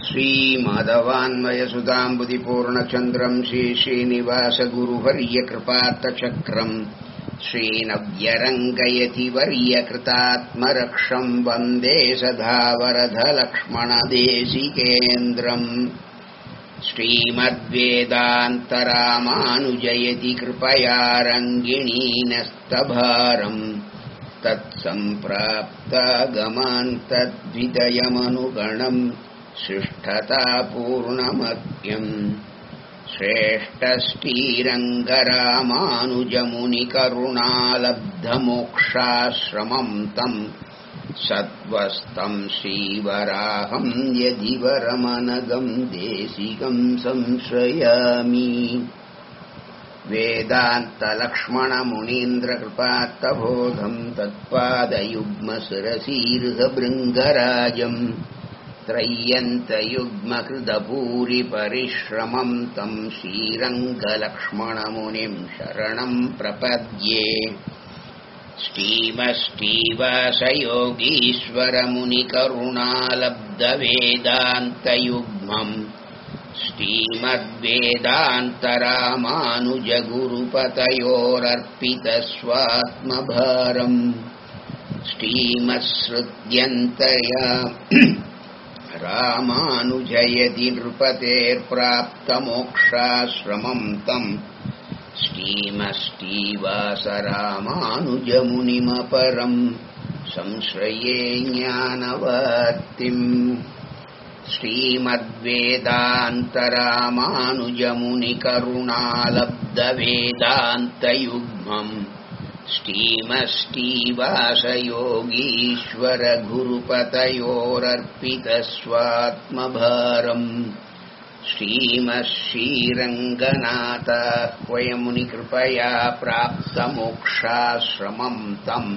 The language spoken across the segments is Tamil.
श्रीमाधवान्वयसुताम्बुदिपूर्णचन्द्रम् श्रीश्रीनिवासगुरुवर्यकृपात्तचक्रम् श्रीनव्यरङ्गयति वर्यकृतात्मरक्षम् वन्दे सधावरधलक्ष्मणदेशिकेन्द्रम् श्रीमद्वेदान्तरामानुजयति कृपया रङ्गिणीनस्तभारम् तत्सम्प्राप्तागमान् तद्विदयमनुगणम् शिष्ठतापूर्णमत्यम् श्रेष्ठश्रीरङ्गरामानुजमुनिकरुणालब्धमोक्षाश्रमम् तम् सत्त्वस्तम् श्रीवराहम् यदि वरमनगम् देशिकम् संश्रयामि वेदान्तलक्ष्मणमुनीन्द्रकृपात्तबोधम् तत्पादयुग्मशिरसीर्हभृङ्गराजम् त्रय्यन्तयुग्मकृतभूरिपरिश्रमम् तम् श्रीरङ्गलक्ष्मणमुनिम् शरणम् प्रपद्ये श्रीमष्टीवासयोगीश्वरमुनिकरुणालब्धवेदान्तयुग्मम् श्रीमद्वेदान्तरामानुजगुरुपतयोरर्पितस्वात्मभारम् श्रीमत्सृत्यन्तया रामानुजयति नृपतेर्प्राप्तमोक्षाश्रमम् तम् श्रीमष्टीवासरामानुजमुनिमपरम् संश्रये ज्ञानवर्तिम् श्रीमद्वेदान्तरामानुजमुनिकरुणालब्धवेदान्तयुग्मम् श्रीमष्टीवासयोगीश्वरगुरुपतयोरर्पितस्वात्मभारम् श्रीमश्रीरङ्गनाथाह्वयमुनिकृपया प्राप्तमोक्षाश्रमम् तम्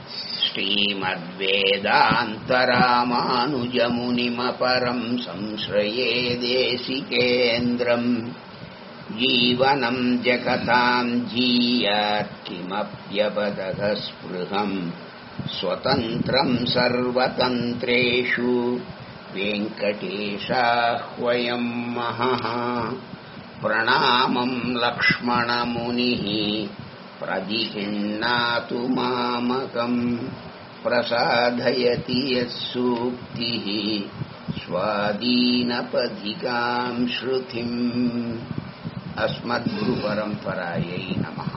श्रीमद्वेदान्तरामानुजमुनिमपरम् संश्रये देशिकेन्द्रम् जीवनम् जगताम् जीयात् किमप्यपदः स्पृहम् स्वतन्त्रम् सर्वतन्त्रेषु वेङ्कटेशाह्वयम् महः प्रणामम् लक्ष्मणमुनिः प्रदिहिण्णातु मामकम् प्रसादयति यत्सूक्तिः स्वादीनपथिकाम् श्रुतिम् அஸ்மத்குருபரம்பராயை நமஹ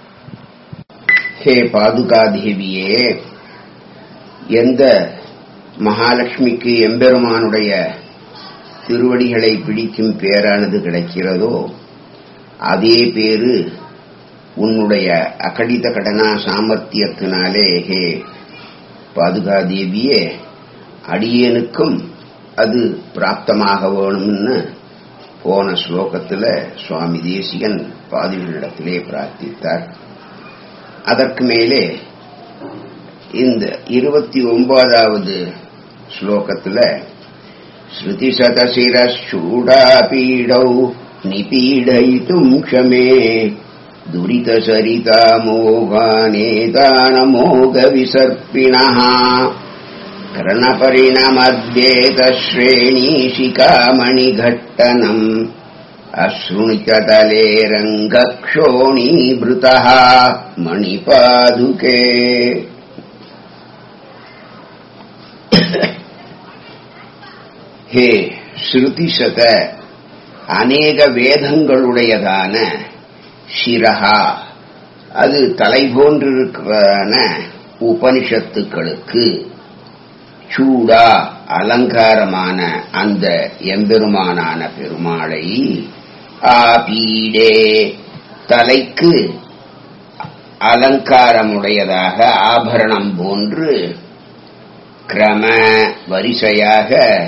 ஹே பாதுகாதேவியே எந்த மகாலட்சுமிக்கு எம்பெருமானுடைய திருவடிகளை பிடிக்கும் பேரானது கிடைக்கிறதோ அதே பேரு உன்னுடைய அகடித கடனா சாமர்த்தியத்தினாலே ஹே பாதுகாதேவியே அடியேனுக்கும் அது பிராப்தமாக வேணும்னு போன ஸ்லோகத்தில் சுவாமி தேசிகன் பாதிகளிடத்திலே பிரார்த்தித்தார் அதற்கு மேலே இந்த இருபத்தி ஒன்பதாவது ஸ்லோகத்தில் ஸ்ருதி சதசிரூடாபீடௌ நிபீடயித்தும் க்ஷமே துரிதசரிதா மோகானேதானமோக விசர்ப்பிணः करणपरिणमद्येतश्रेणीशिकामणिघट्टनम् अशृणिततले रङ्गक्षोणीभृतः मणिपादुके ஹே ஸ்ருதிசத அநேக வேதங்களுடையதான ஷிரஹா அது தலை போன்றிருக்கிற உபனிஷத்துக்களுக்கு சூடா அலங்காரமான அந்த எம்பெருமானான பெருமாளை ஆபீடே தலைக்கு அலங்காரமுடையதாக ஆபரணம் போன்று கிரம வரிசையாக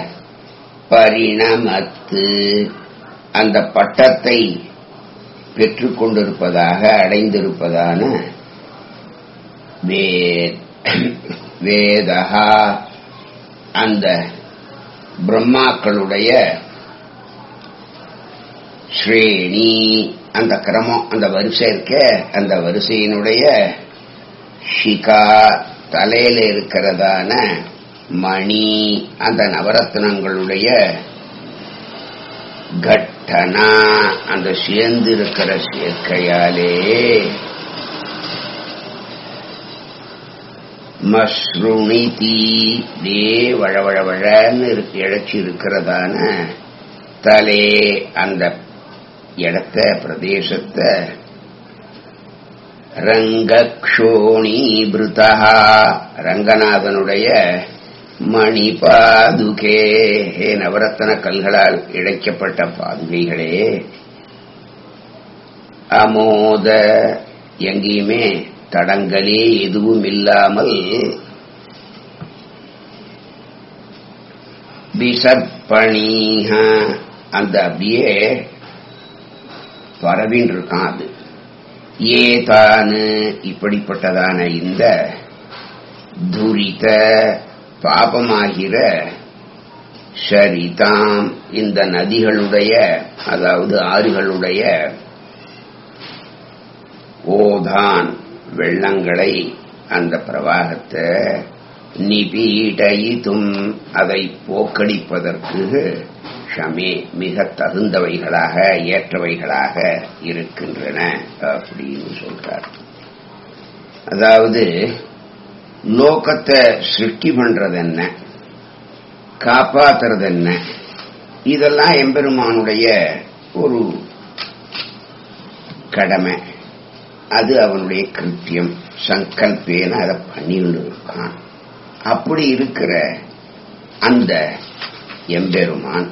பரிணமத்து அந்த பட்டத்தை பெற்றுக்கொண்டிருப்பதாக அடைந்திருப்பதான வேதஹா அந்த பிரம்மாக்களுடைய ஸ்ரேணி அந்த கிரமம் அந்த வரிசை இருக்க அந்த வரிசையினுடைய ஷிகா தலையில இருக்கிறதான மணி அந்த நவரத்னங்களுடைய கட்டனா அந்த சேர்ந்து இருக்கிற சேர்க்கையாலே மஸ்ருணிதி தே வழவழவழன்னு இருக்கு இழைச்சி இருக்கிறதான தலே அந்த இடத்த பிரதேசத்தை ரங்கக்ஷோணீபிருதா ரங்கநாதனுடைய மணிபாதுகே ஹே நவரத்தன கல்களால் இழைக்கப்பட்ட பாதுகைகளே அமோத எங்கேயுமே தடங்களே எதுவும் இல்லாமல் விசற்பணீக அந்த அப்படியே பரவின் இருக்கான் அது ஏதானு இப்படிப்பட்டதான இந்த துரித பாபமாகிற சரிதாம் இந்த நதிகளுடைய அதாவது ஆறுகளுடைய ஓதான் வெள்ளங்களை அந்த பிரவாகத்தை நிபீடயித்தும் அதை போக்கடிப்பதற்கு ஷமே மிக தகுந்தவைகளாக ஏற்றவைகளாக இருக்கின்றன அப்படின்னு சொல்றார் அதாவது லோகத்தை சிருஷ்டி பண்றது என்ன காப்பாத்துறது என்ன இதெல்லாம் எம்பெருமானுடைய ஒரு கடமை அது அவனுடைய கிருத்தியம் சங்கல்பேன அதை பண்ணிட்டு இருக்கான் அப்படி இருக்கிற அந்த எம்பெருமான்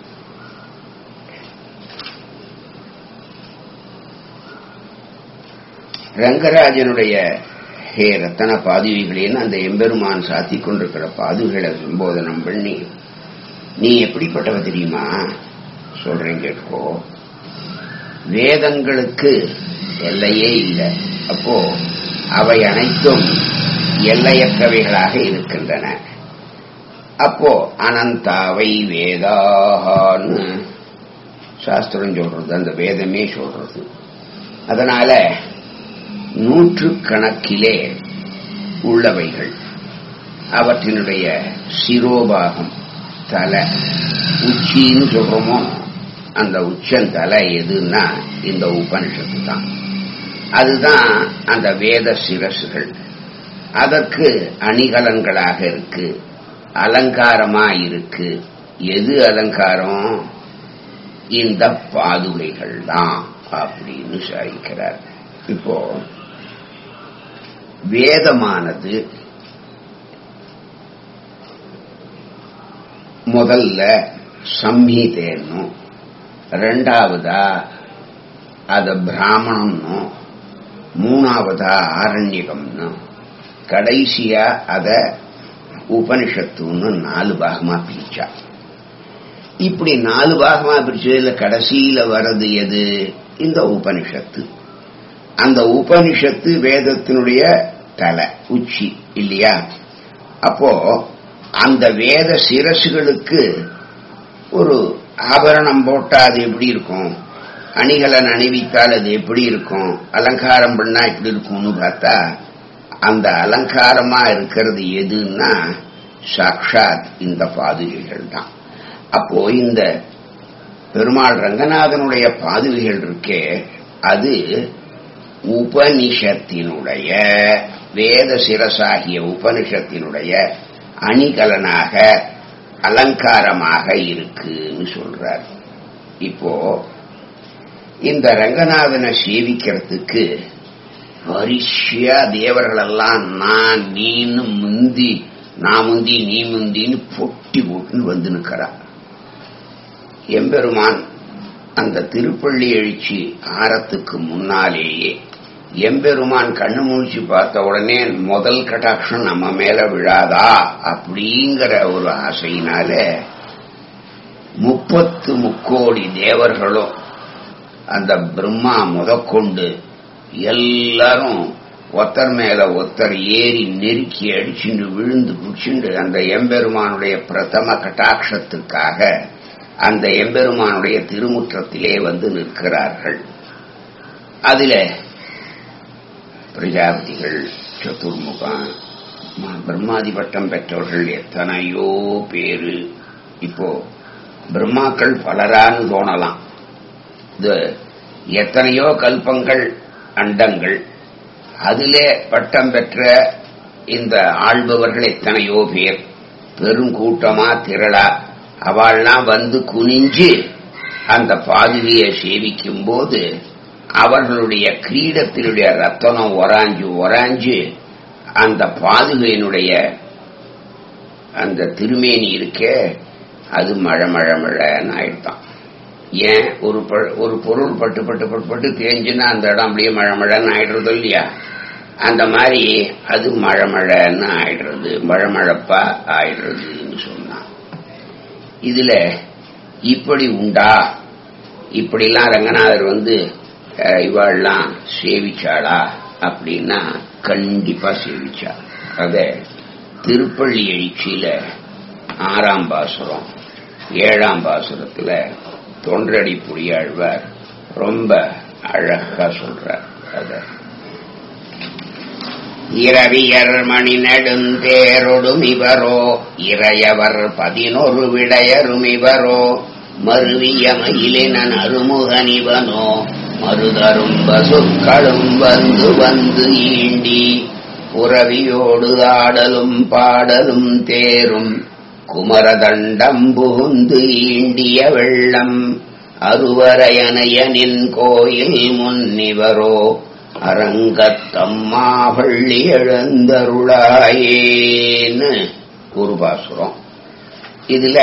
ரங்கராஜனுடைய ஹே ரத்தன பாதுகைகளேன்னு அந்த எம்பெருமான் சாத்தி கொண்டிருக்கிற பாதுகளை சம்போதனம் பண்ணி நீ எப்படிப்பட்டவ தெரியுமா சொல்றேன் கேட்கோ வேதங்களுக்கு எல்லையே இல்லை அப்போ அவை அனைத்தும் எல்லையற்றவைகளாக இருக்கின்றன அப்போ அனந்தாவை வேதான்னு சாஸ்திரம் சொல்றது அந்த வேதமே சொல்றது அதனால நூற்று கணக்கிலே உள்ளவைகள் அவற்றினுடைய சிரோபாகம் தலை உச்சின்னு சொல்றோமோ அந்த உச்சந்தலை எதுன்னா இந்த உபனிஷத்து தான் அதுதான் அந்த வேத சிரசுகள் அதற்கு அணிகலன்களாக இருக்கு அலங்காரமா இருக்கு எது அலங்காரம் இந்த பாதுகைகள் தான் அப்படின்னு சாதிக்கிறார் இப்போ வேதமானது முதல்ல சம்ஹீதேன்னும் ரெண்டாவதா அத பிராமணம்னு மூணாவதா ஆரண்யகம்னு கடைசியா அத உபனிஷத்துன்னு நாலு பாகமா பிரிச்சா இப்படி நாலு பாகமா பிரிச்சதுல கடைசியில வர்றது எது இந்த உபனிஷத்து அந்த உபனிஷத்து வேதத்தினுடைய தலை உச்சி இல்லையா அப்போ அந்த வேத சிரசுகளுக்கு ஒரு ஆபரணம் போட்டா அது எப்படி இருக்கும் அணிகலன் அணிவித்தால் அது எப்படி இருக்கும் அலங்காரம் பண்ணா எப்படி இருக்கும்னு பார்த்தா அந்த அலங்காரமா இருக்கிறது எதுன்னா சாக்ஷாத் இந்த பாதுகைகள் தான் அப்போ இந்த பெருமாள் ரங்கநாதனுடைய பாதுகைகள் இருக்கே அது உபனிஷத்தினுடைய வேத சிரசாகிய உபனிஷத்தினுடைய அணிகலனாக அலங்காரமாக இருக்குன்னு சொல்றார் இப்போ இந்த ரங்கநாதனை சேவிக்கிறதுக்கு வரிசையா தேவர்களெல்லாம் நான் நீன்னு முந்தி நான் முந்தி நீ முந்தின்னு பொட்டி போட்டுன்னு வந்து நிற்கிறா எம்பெருமான் அந்த திருப்பள்ளி எழுச்சி ஆரத்துக்கு முன்னாலேயே எம்பெருமான் கண்ணு முழிச்சு பார்த்த உடனே முதல் கட்டாட்சம் நம்ம மேல விழாதா அப்படிங்கிற ஒரு ஆசையினால முப்பத்து முக்கோடி தேவர்களும் அந்த பிரம்மா முதற்கொண்டு எல்லாரும் ஒத்தர் மேல ஒத்தர் ஏறி நெருக்கி அடிச்சுண்டு விழுந்து பிடிச்சுண்டு அந்த எம்பெருமானுடைய பிரதம கட்டாட்சத்துக்காக அந்த எம்பெருமானுடைய திருமுற்றத்திலே வந்து நிற்கிறார்கள் அதில பிரஜாபதிகள் சதுர்முகம் பிரம்மாதி பட்டம் பெற்றவர்கள் எத்தனையோ பேரு இப்போ பிரம்மாக்கள் பலரான்னு தோணலாம் இது எத்தனையோ கல்பங்கள் அண்டங்கள் அதிலே பட்டம் பெற்ற இந்த ஆள்பவர்கள் எத்தனையோ பேர் பெரும் கூட்டமா திரளா அவள்லாம் வந்து குனிஞ்சு அந்த பாதுகையை சேவிக்கும் போது அவர்களுடைய கிரீடத்தினுடைய ரத்தனம் ஒராஞ்சு ஒராஞ்சு அந்த பாதுகையினுடைய அந்த திருமேனி இருக்கே அது மழை மழை மழைன்னு ஆயிடுதான் ஏன் ஒரு ப- ஒரு பொருள் பட்டு பட்டு பட்டு பட்டு தேஞ்சுன்னா அந்த இடம் அப்படியே மழை மழைன்னு ஆயிடுறது இல்லையா அந்த மாதிரி அது மழை மழைன்னு ஆயிடுறது மழை மழைப்பா ஆயிடுறதுன்னு சொன்னான் இதுல இப்படி உண்டா இப்படிலாம் ரங்கநாதர் வந்து அஹ், இவாள்லாம் சேவிச்சாளா அப்படின்னா கண்டிப்பா சேவிச்சா அத திருப்பள்ளி எழுச்சியில ஆறாம் பாசுரம் ஏழாம் பாசுரத்துல தொன்றடி புரியாழ்வார் ரொம்ப அழகா சொல்றார் அத இரவியர் மணி நெடுந்தேரொடும் இவரோ இறையவர் பதினொரு விடையரும் இவரோ மருவிய மயிலினன் அருமுகனிவனோ மருதரும் பசுக்களும் வந்து வந்து ஈண்டி புறவியோடு ஆடலும் பாடலும் தேரும் குமரதண்டம் புகுந்து ஈண்டிய வெள்ளம் அருவரையனையனின் கோயில் முன்னிவரோ அரங்கத்தம்மா பள்ளி எழுந்தருளாயேன்னு ஒரு பாசுரம் இதுல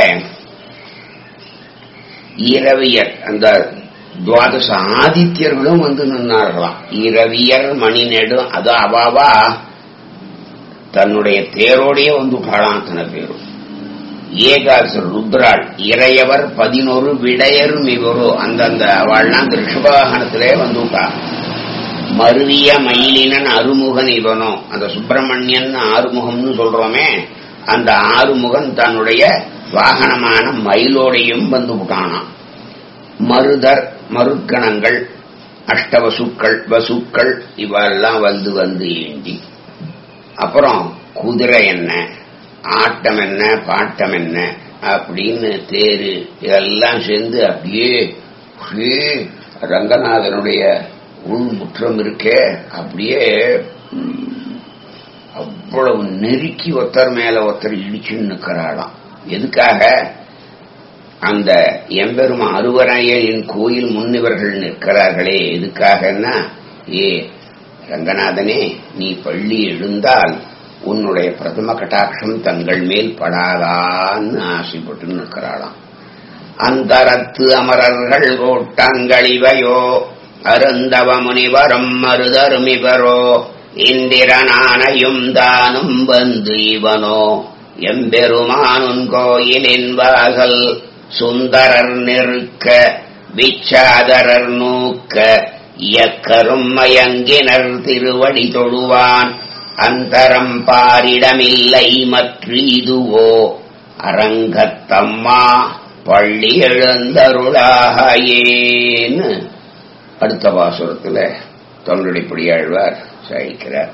இரவியர் அந்த துவாதச ஆதித்யர்களும் வந்து நின்னார்களாம் இரவியர் மணி நெடும் அது அவாவா தன்னுடைய தேரோடையே வந்து விட்டாளாம் அத்தனை பேரும் ஏகாசர் ருத்ராள் இறையவர் பதினொரு விடையரும் இவரோ அந்தந்த அவள்லாம் அந்த ரிஷபவாகனத்திலே வந்து விட்டா மருவிய மயிலினன் அருமுகன் இவனோ அந்த சுப்பிரமணியன் ஆறுமுகம்னு சொல்றோமே அந்த ஆறுமுகன் தன்னுடைய வாகனமான மயிலோடையும் வந்து விட்டானாம் மருதர் மருக்கணங்கள் அஷ்டவசுக்கள் வசுக்கள் இவெல்லாம் வந்து வந்து ஏந்தி அப்புறம் குதிரை என்ன ஆட்டம் என்ன பாட்டம் என்ன அப்படின்னு தேரு இதெல்லாம் சேர்ந்து அப்படியே அப்படியே ரங்கநாதனுடைய உள்முற்றம் இருக்கே அப்படியே ம், அவ்வளவு நெருக்கி ஒருத்தர் மேல ஒருத்தர் இடிச்சுன்னு நிற்கிறாளாம் எதுக்காக அந்த எம்பெருமா அருவராயரின் கோயில் முன்னிவர்கள் நிற்கிறார்களே எதுக்காகன்னா ஏ ரங்கநாதனே நீ பள்ளி எழுந்தால் உன்னுடைய பிரதம கட்டாட்சம் தங்கள் மேல் படாதான்னு ஆசைப்பட்டு நிற்கிறாளாம் அந்தரத்து அமரர்கள் கோட்டங்களிவையோ அருந்தவ முனிவரும் மருதருமிவரோ இந்திரனானையும் தானும் வந்து இவனோ எம்பெருமானுன் கோயிலின் வாகல் சுந்தரர் நிற்க விச்சாதரர் நூக்க இயக்கரும் மயங்கினர் திருவடி தொழுவான் அந்தரம் பாரிடமில்லை மற்ற இதுவோ அரங்கத்தம்மா பள்ளி எழுந்தருளாகேன்னு அடுத்த பாசுரத்துல தொண்டடிப்படியாழ்வார் சாய்க்கிறார்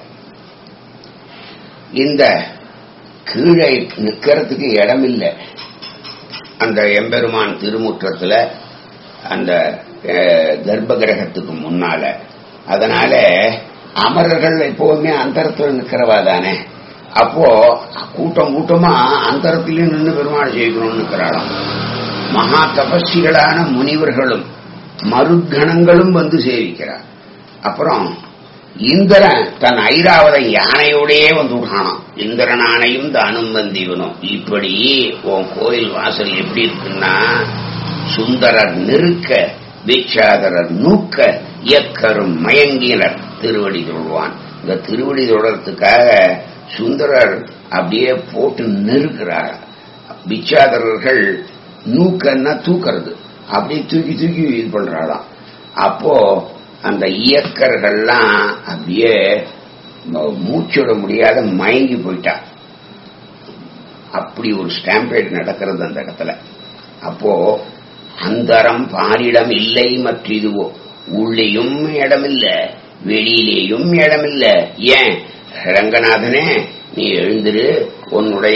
இந்த கீழே நிக்கிறதுக்கு இடமில்லை அந்த எம்பெருமான் திருமுற்றத்துல அந்த அஹ், கர்ப்ப கிரகத்துக்கு முன்னால அதனால அமரர்கள் எப்போதுமே அந்தரத்தில் நிக்கிறவா தானே அப்போ கூட்டம் கூட்டமா அந்தரத்திலையும் நின்று பெருமாள் ஜெயிக்கணும்னு நிற்கிறாளாம் மகா தபஸ்விகளான முனிவர்களும் மருத்கணங்களும் வந்து சேவிக்கிறார் அப்புறம் இந்திரன் தன் ஐராவத யானையோடயே வந்து விட்டானாம் இந்திரன் ஆணையும் தானும் வந்திவனும் இப்படி உன் கோயில் வாசல் எப்படி இருக்குன்னா சுந்தரர் நிற்க வீச்சாதரர் நூக்க இயக்கரும் மயங்கினர் திருவடி தொழுவான் இந்த திருவடி தொடர்றதுக்காக சுந்தரர் அப்படியே போட்டு நெருக்கிறார் பிச்சாதரர்கள் நூக்கன்னா தூக்கிறது அப்படியே தூக்கி தூக்கி இது பண்றாளாம் அப்போ அந்த இயக்கர்கள்லாம் அப்படியே ம- மூச்சுவிட முடியாத மயங்கி போயிட்டா அப்படி ஒரு ஸ்டாம்பேட் நடக்கிறது அந்த இடத்துல அப்போ அந்தரம் பாரிடம் இல்லை மற்ற இதுவோ உள்ளேயும் இடமில்ல வெளியிலேயும் இடமில்ல ஏன் ரங்கநாதனே நீ எழுந்திரு உன்னுடைய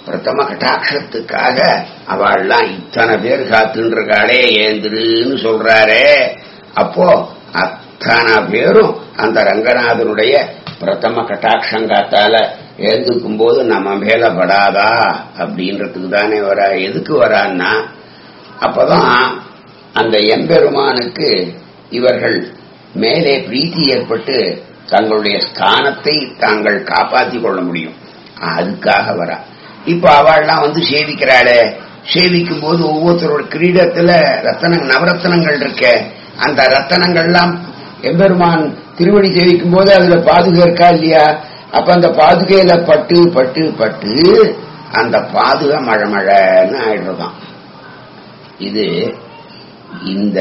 பிரதம கட்டாட்சத்துக்காக அவள்லாம் இத்தனை பேர் காத்துருக்காளே ஏந்திருன்னு சொல்றாரே அப்போ அத்தனை பேரும் அந்த ரங்கநாதனுடைய பிரதம கட்டாட்சங்காத்தால எழுந்துக்கும் போது நம்ம மேல படாதா அப்படின்றதுக்கு தானே வரா எதுக்கு வரான்னா அப்பதான் அந்த எம்பெருமானுக்கு இவர்கள் மேலே பிரீத்தி ஏற்பட்டு தங்களுடைய ஸ்தானத்தை தாங்கள் காப்பாற்றிக் கொள்ள முடியும் அதுக்காக வரா இப்ப அவள்லாம் வந்து சேவிக்கிறாளே சேவிக்கும் போது ஒவ்வொருத்தரோட கிரீடத்துல ரத்தன நவரத்தனங்கள் இருக்க அந்த ரத்தனங்கள்லாம் எம்பெருமான் திருவடி சேவிக்கும் போது அதுல பாதுகை இருக்கா இல்லையா அப்ப அந்த பாதுகையில பட்டு பட்டு பட்டு அந்த பாதுகை மழை மழைன்னு ஆயிடுறதாம் இது இந்த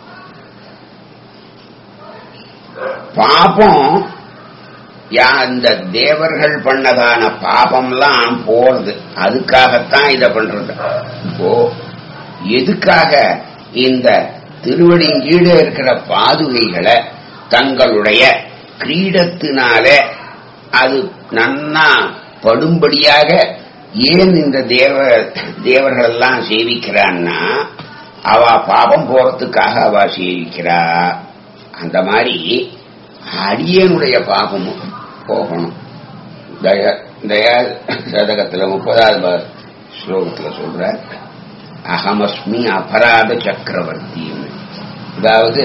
பாபம் யா இந்த தேவர்கள் பண்ணதான பாபம்லாம் போறது அதுக்காகத்தான் இத பண்றது இப்போ எதுக்காக இந்த திருவடியின் கீழே இருக்கிற பாதுகைகளை தங்களுடைய கிரீடத்தினால அது நன்னா படும்படியாக ஏன் இந்த தேவ தேவர்கள் எல்லாம் சேவிக்கிறான்னா அவ பாபம் போறதுக்காக அவ சேவிக்கிறா அந்த மாதிரி அடியனுடைய பாபமும் போகணும் தய தயா சதகத்துல முப்பதாவது ஸ்லோகத்துல சொல்ற அகமஸ்மி அபராத சக்கரவர்த்தின்னு அதாவது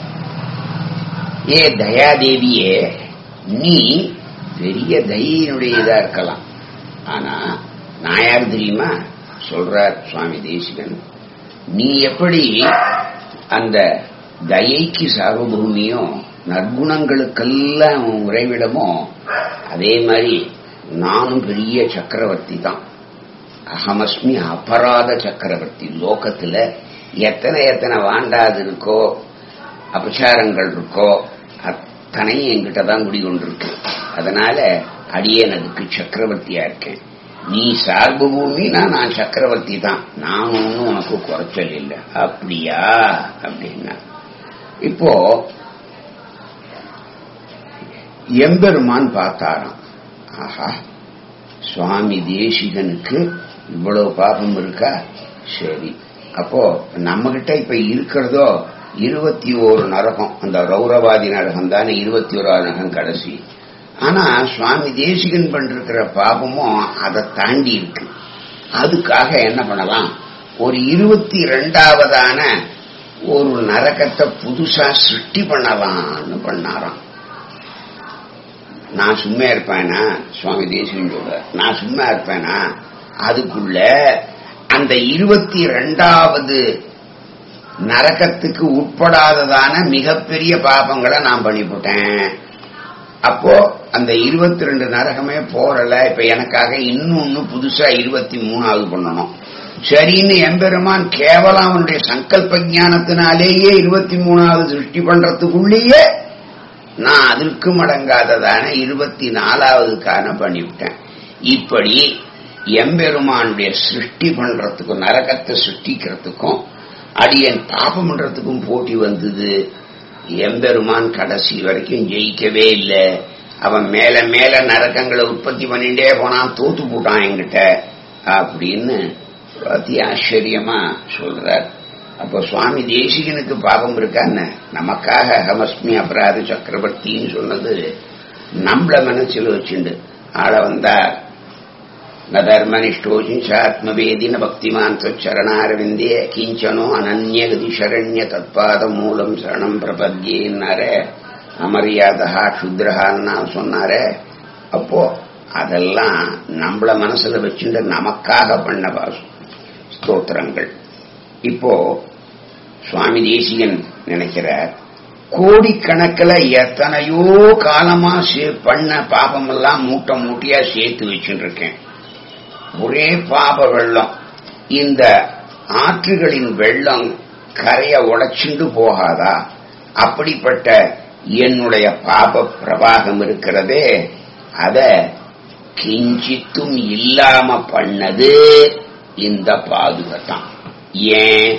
ஏ தயாதேவியே நீ பெரிய தயினுடைய இதா இருக்கலாம் ஆனா நான் யார் தெரியுமா சொல்றார் சுவாமி தேசிகன் நீ எப்படி அந்த தயைக்கு சார்வபூமியும் நற்குணங்களுக்கெல்லாம் உறைவிடமோ அதே மாதிரி நானும் பெரிய சக்கரவர்த்தி தான் அகமஸ்மி அபராத சக்கரவர்த்தி லோகத்துல எத்தனை எத்தனை வாண்டாது இருக்கோ அபச்சாரங்கள் இருக்கோ அத்தனையும் என்கிட்ட தான் குடிகொண்டிருக்கு அதனால அடியேன் அதுக்கு சக்கரவர்த்தியா இருக்கேன் நீ சார்பு பூமினா நான் சக்கரவர்த்தி தான் நான் ஒன்னும் உனக்கு குறைச்சல் இல்லை அப்படியா அப்படின்னா இப்போ எம்பெருமான் பார்த்தாராம் ஆஹா சுவாமி தேசிகனுக்கு இவ்வளவு பாபம் இருக்கா சரி அப்போ நம்ம கிட்ட இப்ப இருக்கிறதோ இருபத்தி ஓரு நரகம் அந்த ரௌரவாதி நரகம் தானே இருபத்தி ஓராவது நரகம் கடைசி ஆனா சுவாமி தேசிகன் பண்ணிருக்கிற பாபமும் அதை தாண்டி இருக்கு அதுக்காக என்ன பண்ணலாம் ஒரு இருபத்தி ரெண்டாவதான ஒரு நரகத்தை புதுசா சிருஷ்டி பண்ணலாம்னு பண்ணாராம் நான் சும்மா இருப்பேனா சுவாமி தேசிகன் சொல்ற நான் சும்மா இருப்பேனா அதுக்குள்ள அந்த இருபத்தி ரெண்டாவது நரகத்துக்கு உட்படாததான மிகப்பெரிய பாபங்களை நான் பண்ணிவிட்டேன் அப்போ அந்த இருபத்தி ரெண்டு நரகமே போறல இப்ப எனக்காக இன்னொன்னு புதுசா இருபத்தி மூணாவது பண்ணணும் சரின்னு எம்பெருமான் கேவலம் அவனுடைய சங்கல்ப ஞானத்தினாலேயே இருபத்தி மூணாவது சிருஷ்டி பண்றதுக்குள்ளேயே நான் அதற்கும் அடங்காததான இருபத்தி நாலாவதுக்கான பண்ணிவிட்டேன் இப்படி எம்பெருமானுடைய சிருஷ்டி பண்றதுக்கும் நரகத்தை சிருஷ்டிக்கிறதுக்கும் அடியன் பாபம் பண்றதுக்கும் போட்டி வந்தது எம்பெருமான் கடைசி வரைக்கும் ஜெயிக்கவே இல்லை அவன் மேல மேல நரக்கங்களை உற்பத்தி பண்ணிட்டே போனான் தோத்து போட்டான் என்கிட்ட அப்படின்னு அதி ஆச்சரியமா சொல்றார் அப்போ சுவாமி தேசிகனுக்கு பாபம் இருக்கான்னு நமக்காக அகமஸ்மி அபராத சக்கரவர்த்தின்னு சொன்னது நம்மள மனசில் வச்சுண்டு ஆள வந்தார் न धर्मनिष्ठोचिञ्चात्मवेदि न भक्तिमान् त्वच्चरणारविन्दे किञ्चनो अनन्यगति शरण्य தத்பாதமூலம் சரணம் பிரபத்யேன்னாரே அமரியாதா க்ஷுத்ரஹான்னா சொன்னாரே அப்போ அதெல்லாம் நம்மள மனசுல வச்சுட்டு நமக்காக பண்ண பாசு ஸ்தோத்திரங்கள் இப்போ சுவாமி தேசிகன் நினைக்கிறார் கோடிக்கணக்கில் எத்தனையோ காலமா பண்ண பாபமெல்லாம் மூட்டை மூட்டையா சேர்த்து வச்சுட்டு இருக்கேன் ஒரே பாப வெள்ளம் இந்த ஆற்றுகளின் வெள்ளம் கரைய உடைச்சுண்டு போகாதா அப்படிப்பட்ட என்னுடைய பாப பிரவாகம் இருக்கிறதே அத கிஞ்சித்தும் இல்லாம பண்ணது இந்த பாதுகத்தான் ஏன்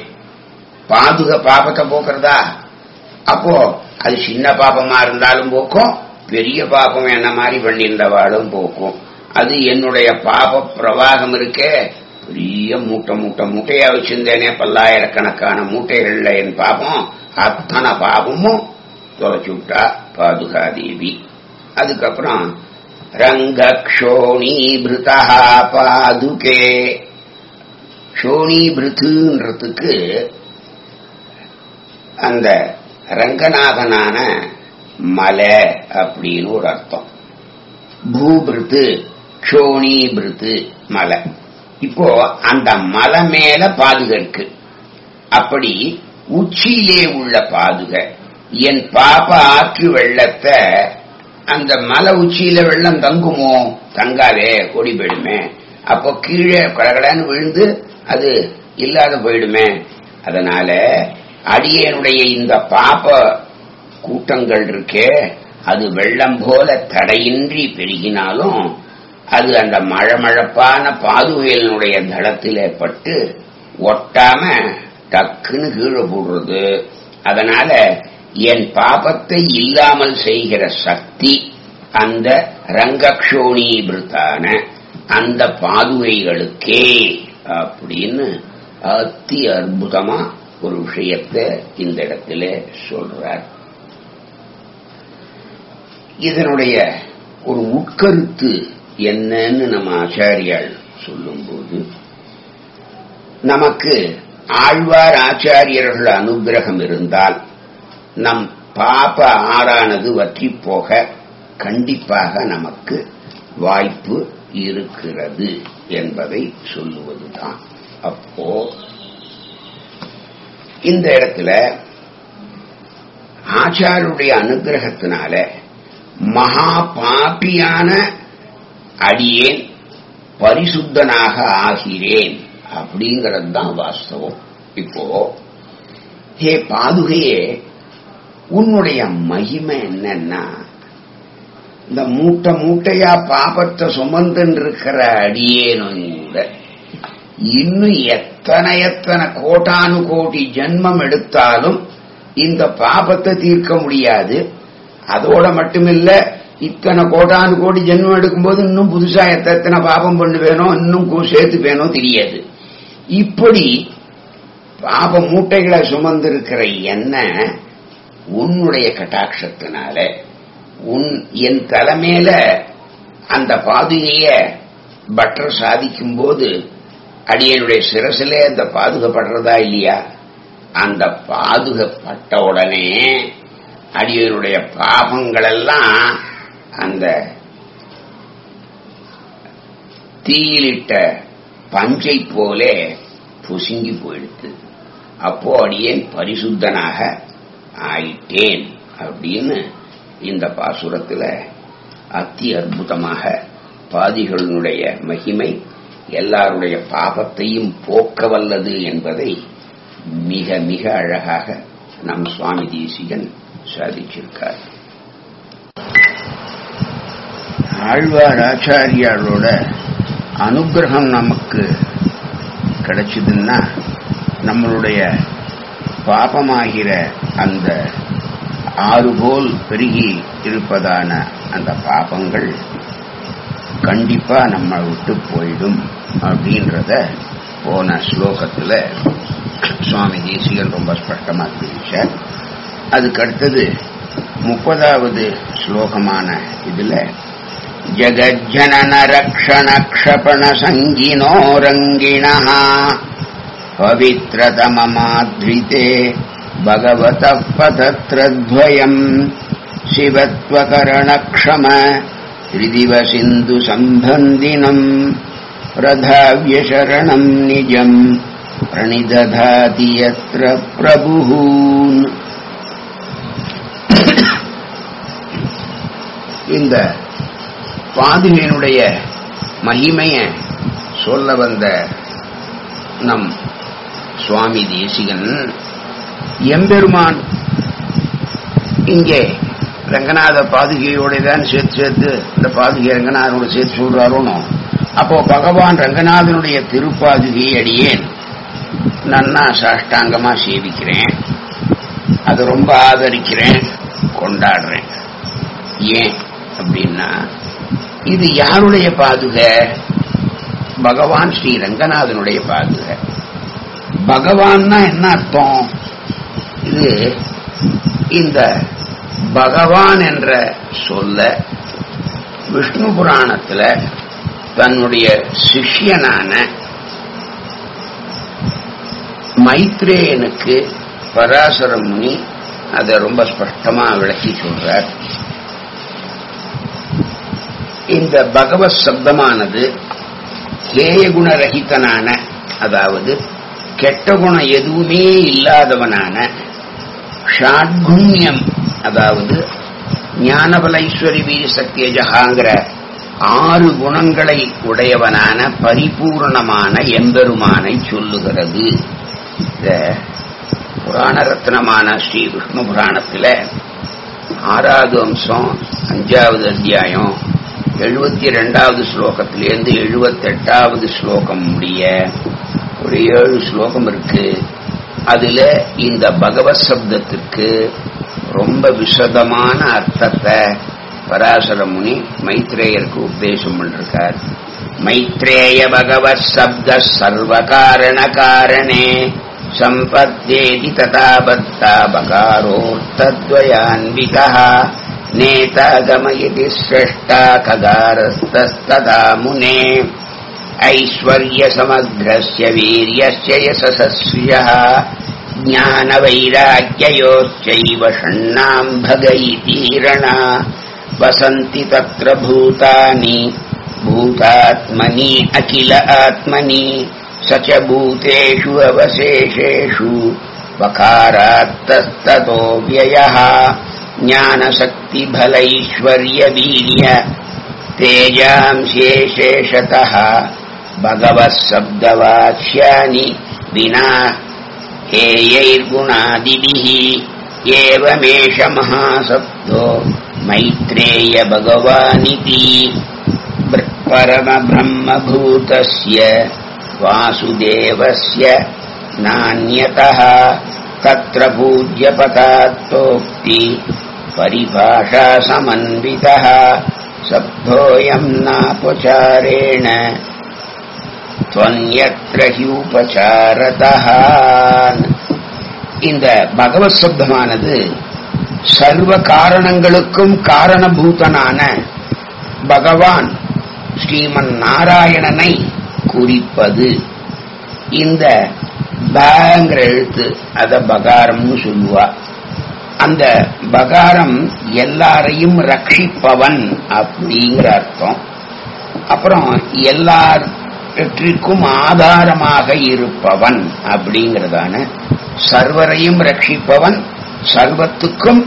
பாதுக பாபத்தை போக்குறதா அப்போ அது சின்ன பாபமா இருந்தாலும் போக்கும் பெரிய பாபம் என்ன மாதிரி பண்ணியிருந்தவாளும் போக்கும் அது என்னுடைய பாப பிரவாகம் இருக்கே பெரிய மூட்டை மூட்டை மூட்டையா வச்சிருந்தேனே பல்லாயிரக்கணக்கான மூட்டைகள்ல என் பாபம் அத்தனை பாபமும் துவைச்சு விட்டா பாதுகாதேவி அதுக்கப்புறம் ரங்கக்ஷோணீபிருதா பாதுகே க்ஷோணீபிருத்துன்றதுக்கு அந்த ரங்கநாதனான மலை அப்படின்னு ஒரு அர்த்தம் பூபிருத்து க்ஷோணீபிருத்து மலை இப்போ அந்த மலை மேல பாதுகை இருக்கு அப்படி உச்சியிலே உள்ள பாதுகை என் பாப்ப ஆற்று வெள்ளத்தை அந்த மலை உச்சியில வெள்ளம் தங்குமோ தங்காதே கொடி போயிடுமே அப்போ கீழே கடகடன்னு விழுந்து அது இல்லாத போயிடுமே அதனால அடியனுடைய இந்த பாப்ப கூட்டங்கள் இருக்கே அது வெள்ளம் போல தடையின்றி பெருகினாலும் அது அந்த மழமழப்பான பாதுகையினுடைய தளத்திலே பட்டு ஒட்டாம டக்குன்னு கீழே போடுறது அதனால என் பாபத்தை இல்லாமல் செய்கிற சக்தி அந்த ரங்கக்ஷோணீபிருத்தான அந்த பாதுகைகளுக்கே அப்படின்னு அத்தி அற்புதமா ஒரு விஷயத்தை இந்த இடத்துல சொல்றார் இதனுடைய ஒரு உட்கருத்து என்னன்னு நம்ம ஆச்சாரியால் சொல்லும்போது நமக்கு ஆழ்வார் ஆச்சாரியர்கள் அனுகிரகம் இருந்தால் நம் பாப ஆறானது வற்றி போக கண்டிப்பாக நமக்கு வாய்ப்பு இருக்கிறது என்பதை சொல்லுவதுதான் அப்போ இந்த இடத்துல ஆச்சாருடைய அனுகிரகத்தினால மகா பாப்பியான அடியேன் பரிசுத்தனாக ஆகிறேன் அப்படிங்கிறது தான் வாஸ்தவம் இப்போ ஹே பாதுகையே உன்னுடைய மகிமை என்னன்னா இந்த மூட்டை மூட்டையா பாபத்தை சுமந்துன்னு இருக்கிற அடியேனும் கூட இன்னும் எத்தனை எத்தனை கோட்டானு கோடி ஜென்மம் எடுத்தாலும் இந்த பாபத்தை தீர்க்க முடியாது அதோட மட்டுமில்ல இத்தனை கோட்டானு கோடி ஜென்மம் எடுக்கும்போது இன்னும் புதுசா எத்தனை பாபம் பண்ணுவேனோ இன்னும் சேர்த்துப்பேனோ தெரியாது இப்படி பாப மூட்டைகளை சுமந்திருக்கிற என்ன உன்னுடைய கட்டாட்சத்தினால உன் என் தலைமையில அந்த பாதுகைய பட்டர் சாதிக்கும் போது அடியனுடைய சிரசிலே அந்த பாதுகப்படுறதா இல்லையா அந்த பாதுகப்பட்ட உடனே அடியனுடைய பாபங்கள் எல்லாம் அந்த தீயிலிட்ட பஞ்சை போலே புசுங்கி போயிடுத்து அப்போ அடியேன் பரிசுத்தனாக ஆயிட்டேன் அப்படின்னு இந்த பாசுரத்துல அத்தி அற்புதமாக பாதிகளுடைய மகிமை எல்லாருடைய பாபத்தையும் போக்க வல்லது என்பதை மிக மிக அழகாக நம் சுவாமி தேசிகன் சாதிச்சிருக்கார் ஆழ்வார் ஆச்சாரியாரோட அனுகிரகம் நமக்கு கிடைச்சதுன்னா நம்மளுடைய பாபமாகிற அந்த ஆறுபோல் பெருகி இருப்பதான அந்த பாபங்கள் கண்டிப்பா நம்ம விட்டு போயிடும் அப்படின்றத போன ஸ்லோகத்துல சுவாமி தேசிகன் ரொம்ப ஸ்பஷ்டமா தெரிவிச்சார் அதுக்கு அடுத்தது முப்பதாவது ஸ்லோகமான இதுல ஜகஜனன ரக்ஷண க்ஷபண சங்கினோ ரங்கிண பவித்ரதமமாத்ரிதே பகவத பதத்ரத்வயம் சிவத்வகரணக்ஷம त्रिदिव सिन्धु सम्बन्धिनम् रथाव्यशरणम् निजम् प्रणिदधाति यत्र प्रभुः இந்த பாதுகையினுடைய மகிமைய சொல்ல வந்த நம் சுவாமி தேசிகன் எம்பெருமான் இங்கே ரங்கநாத பாதுகையோட தான் சேர்த்து சேர்த்து இந்த பாதுகை ரங்கநாதனோட சேர்த்து சொல்றாரோனோ அப்போ பகவான் ரங்கநாதனுடைய திருப்பாதுகை அடியேன் நன்னா சாஷ்டாங்கமா சேவிக்கிறேன் அதை ரொம்ப ஆதரிக்கிறேன் கொண்டாடுறேன் ஏன் அப்படின்னா இது யாருடைய பாதுகை பகவான் ஸ்ரீ ரங்கநாதனுடைய பாதுகை பகவான்னா என்ன அர்த்தம் இது இந்த பகவான் என்ற சொல்ல விஷ்ணு புராணத்துல தன்னுடைய சிஷ்யனான மைத்ரேயனுக்கு பராசர முனி அதை ரொம்ப ஸ்பஷ்டமா விளக்கி சொல்றார் இந்த பகவத் சப்தமானது கேய குணரகிதனான அதாவது கெட்ட குணம் எதுவுமே இல்லாதவனான ஷாட்குண்யம் அதாவது ஞானபல ஐஸ்வரி வீர சத்தியஜகாங்கிற ஆறு குணங்களை உடையவனான பரிபூர்ணமான எம்பெருமானை சொல்லுகிறது இந்த புராண ரத்னமான ஸ்ரீ விஷ்ணு புராணத்துல ஆறாவது அம்சம் அஞ்சாவது அத்தியாயம் எழுபத்தி ரெண்டாவது ஸ்லோகத்திலேருந்து எழுபத்தெட்டாவது ஸ்லோகம் முடிய ஒரு ஏழு ஸ்லோகம் இருக்கு அதுல இந்த பகவத் சப்தத்துக்கு ரொம்ப விசதமான அர்த்தத்தை பராசர முனி மைத்ரேயருக்கு உபதேசம் பண்ணிருக்கார் மைத்ரேய பகவத் சப்த சர்வ காரண காரணே சம்பத்தேதி ததாபத்தா பகாரோர்த்தத்வயான்விகா நேதாகமயதி சிரஷ்டா ககாரஸ்தஸ்ததா முனே ऐश्वर्यसमग्रस्य वीर्यस्य यशसस्यः ज्ञानवैराग्ययोश्चैव षण्णाम् भग इतीरणा वसन्ति तत्र भूतानि भूतात्मनि अखिल आत्मनि स च भूतेषु अवशेषेषु वकारात्तस्ततो व्ययः ज्ञानशक्तिबलैश्वर्यवीर्य तेजांशेषेषतः भगवः शब्दवाक्ष्यानि विना हेयैर्गुणादिभिः एवमेष महासब्दो मैत्रेय भगवानिति परमब्रह्मभूतस्य वासुदेवस्य नान्यतः तत्र पूज्यपदात्तोक्ति परिभाषासमन्वितः शब्दोऽयम् नापचारेण त्वन्यत्र ஹியூபசாரதः இந்த பகவத் சப்தமானது சர்வ காரணங்களுக்கும் காரணபூதனான பகவான் ஸ்ரீமன் நாராயணனை குறிப்பது இந்த பங்கிற எழுத்து அத பகாரம்னு சொல்லுவா அந்த பகாரம் எல்லாரையும் ரட்சிப்பவன் அப்படிங்கிற அர்த்தம் அப்புறம் எல்லாற்றிற்கும் ஆதாரமாக இருப்பவன் அப்படிங்கிறதான சர்வரையும் ரட்சிப்பவன் சர்வத்துக்கும்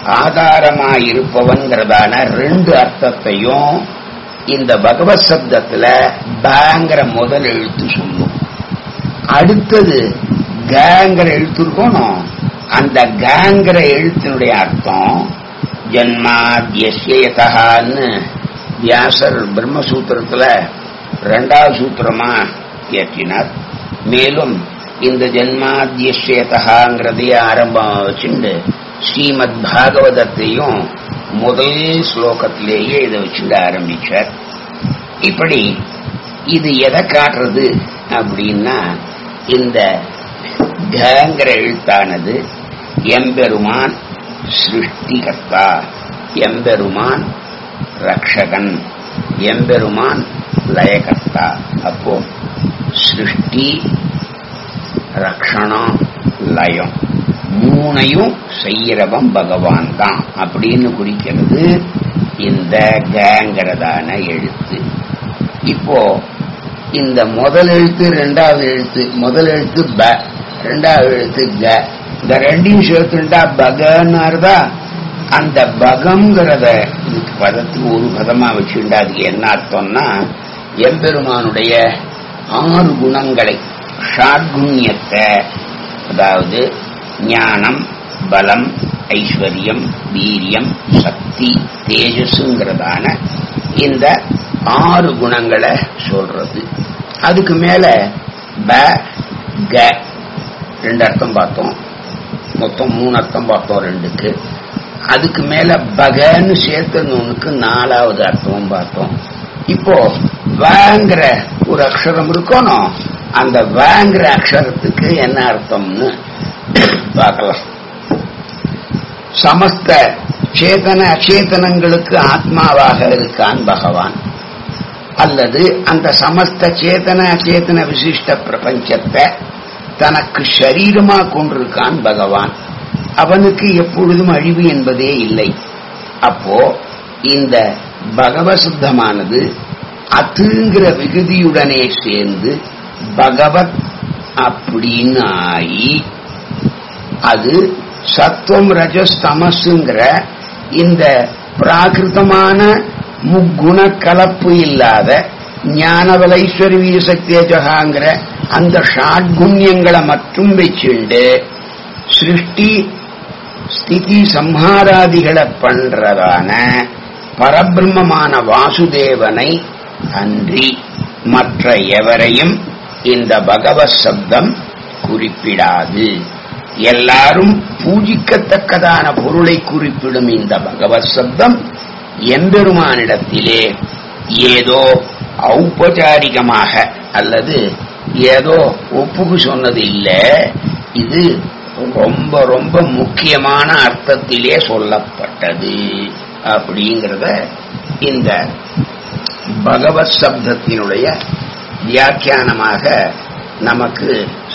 ஆதாரமாயிருப்பவன்கிறதான ரெண்டு அர்த்தத்தையும் இந்த பகவத் சப்தத்துல பேங்கிற முதல் எழுத்து சொல்லும் அடுத்தது கேங்கிற எழுத்து இருக்கணும் அந்த கேங்கிற எழுத்தினுடைய அர்த்தம் ஜன்மாத்தியசேதகான்னு வியாசர் பிரம்மசூத்திரத்துல ரெண்டாவது சூத்திரமா இயற்றினார் மேலும் இந்த ஜன்மாத்தியசேதகாங்கிறதையே ஆரம்பம் வச்சுண்டு ஸ்ரீமத் பாகவதத்தையும் முதல் ஸ்லோகத்திலேயே இதை வச்சுட்டு ஆரம்பிச்சார் இப்படி இது எதை காட்டுறது அப்படின்னா இந்த கங்கிற எழுத்தானது எம்பெருமான் சிருஷ்டிகர்த்தா எம்பெருமான் ரக்ஷகன் எம்பெருமான் லயகர்த்தா அப்போ சிருஷ்டி ரக்ஷணம் லயம் மூணையும் செய்யறவன் பகவான் தான் அப்படின்னு குறிக்கிறது இந்த கங்கிறதான எழுத்து இப்போ இந்த முதல் எழுத்து ரெண்டாவது எழுத்து முதல் எழுத்து ப ரெண்டாவது எழுத்து க இந்த ரெண்டையும் சேர்த்துட்டா பகன்னாருதா அந்த பகம்ங்கிறத இதுக்கு பதத்துக்கு ஒரு பதமா வச்சுட்டா அதுக்கு என்ன அர்த்தம்னா எம்பெருமானுடைய ஆறு குணங்களை ஷாட்குண்யத்தை அதாவது ஞானம் பலம் ஐஸ்வர்யம் வீரியம் சக்தி தேஜஸுங்கிறதான இந்த ஆறு குணங்களை சொல்றது அதுக்கு மேல ப க ரெண்டு அர்த்தம் பார்த்தோம் மொத்தம் மூணு அர்த்தம் பார்த்தோம் ரெண்டுக்கு அதுக்கு மேல பகன்னு சேர்த்தது ஒண்ணுக்கு நாலாவது அர்த்தமும் பார்த்தோம் இப்போ வேங்கிற ஒரு அக்ஷரம் இருக்கணும் அந்த வேங்கிற அக்ஷரத்துக்கு என்ன அர்த்தம்னு பார்க்கலாம் சமஸ்த சேதன அச்சேதனங்களுக்கு ஆத்மாவாக இருக்கான் பகவான் அல்லது அந்த சமஸ்த சேதன அச்சேதன விசிஷ்ட பிரபஞ்சத்தை தனக்கு சரீரமா கொண்டிருக்கான் பகவான் அவனுக்கு எப்பொழுதும் அழிவு என்பதே இல்லை அப்போ இந்த பகவசுத்தமானது அத்துங்கிற விகுதியுடனே சேர்ந்து பகவத் அப்படின்னு ஆகி அது சத்துவம் ரஜஸ் தமசுங்கிற இந்த பிராகிருதமான முக்குண கலப்பு இல்லாத ஞானவலைஸ்வரி வீரசக்தேஜகாங்கிற அந்த ஷாட்குண்யங்களை மட்டும் வச்சுண்டு சிருஷ்டி ஸ்திதி சம்ஹாராதிகளை பண்றதான பரபிரம்மமான வாசுதேவனை அன்றி மற்ற எவரையும் இந்த பகவத் சப்தம் குறிப்பிடாது எல்லாரும் பூஜிக்கத்தக்கதான பொருளை குறிப்பிடும் இந்த பகவத் சப்தம் எம்பெருமானிடத்திலே ஏதோ ஔபச்சாரிகமாக அல்லது ஏதோ ஒப்புக்கு சொன்னது இல்ல இது ரொம்ப ரொம்ப முக்கியமான அர்த்தத்திலே சொல்லப்பட்டது அப்படிங்கிறத இந்த பகவத் சப்தத்தினுடைய வியாக்கியானமாக நமக்கு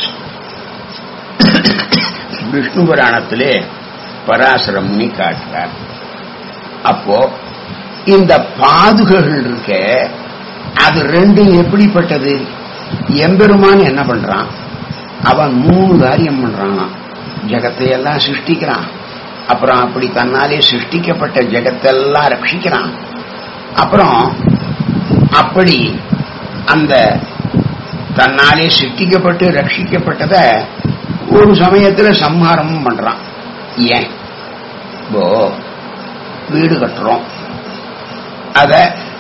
விஷ்ணு புராணத்திலே பராசரம்னி காட்டுறார் அப்போ இந்த பாதுகைகள் இருக்க அது ரெண்டும் எப்படிப்பட்டது எம்பெருமான் என்ன பண்றான் அவன் மூணு காரியம் பண்றான் ஜெகத்தை எல்லாம் சிருஷ்டிக்கிறான் அப்புறம் அப்படி தன்னாலே சிருஷ்டிக்கப்பட்ட ஜெகத்தெல்லாம் ரட்சிக்கிறான் அப்புறம் அப்படி அந்த தன்னாலே சிருஷ்டிக்கப்பட்டு ரட்சிக்கப்பட்டத ஒரு சமயத்துல சம்ஹாரமும் பண்றான் ஏன் இப்போ வீடு கட்டுறோம் அத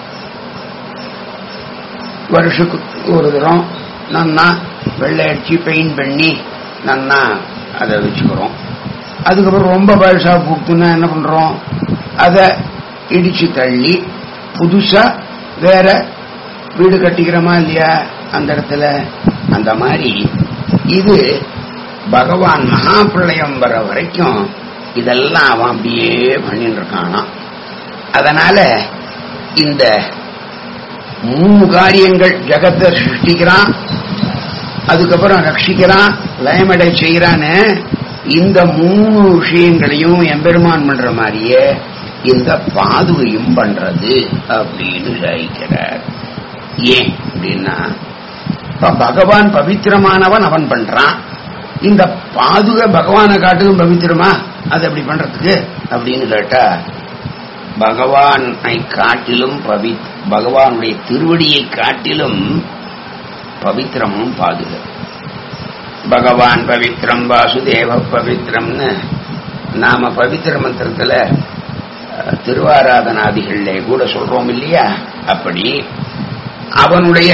வருஷத்துக்கு ஒரு தரம் நன்னா வெள்ளை அடிச்சு பெயிண்ட் பண்ணி நன்னா அதை வச்சுக்கிறோம் அதுக்கப்புறம் ரொம்ப பழசா பூக்குன்னா என்ன பண்றோம் அதை இடிச்சு தள்ளி புதுசா வேற வீடு கட்டிக்கிறோமா இல்லையா அந்த இடத்துல அந்த மாதிரி இது பகவான் மகா பிரளயம் வர வரைக்கும் இதெல்லாம் அவன் அப்படியே பண்ணிட்டு இருக்கானா அதனால இந்த மூணு காரியங்கள் ஜகத்தை சிருஷ்டிக்கிறான் அதுக்கப்புறம் ரட்சிக்கிறான் லயமடை செய்யறான்னு இந்த மூணு விஷயங்களையும் எம்பெருமான் பண்ற மாதிரியே இந்த பாதுகையும் பண்றது அப்படின்னு சாதிக்கிறார் ஏன் அப்படின்னா இப்ப பகவான் பவித்திரமானவன் அவன் பண்றான் இந்த பாதுகை பகவானை காட்டிலும் பவித்திரமா அது அப்படி பண்றதுக்கு அப்படின்னு கேட்டா பகவானை காட்டிலும் பவி பகவானுடைய திருவடியை காட்டிலும் பவித்திரமும் பாதுகை பகவான் பவித்ரம் வாசுதேவ பவித்ரம்னு நாம பவித்திர மந்திரத்துல அஹ், திருவாராதனாதிகள்ல கூட சொல்றோம் இல்லையா அப்படி அவனுடைய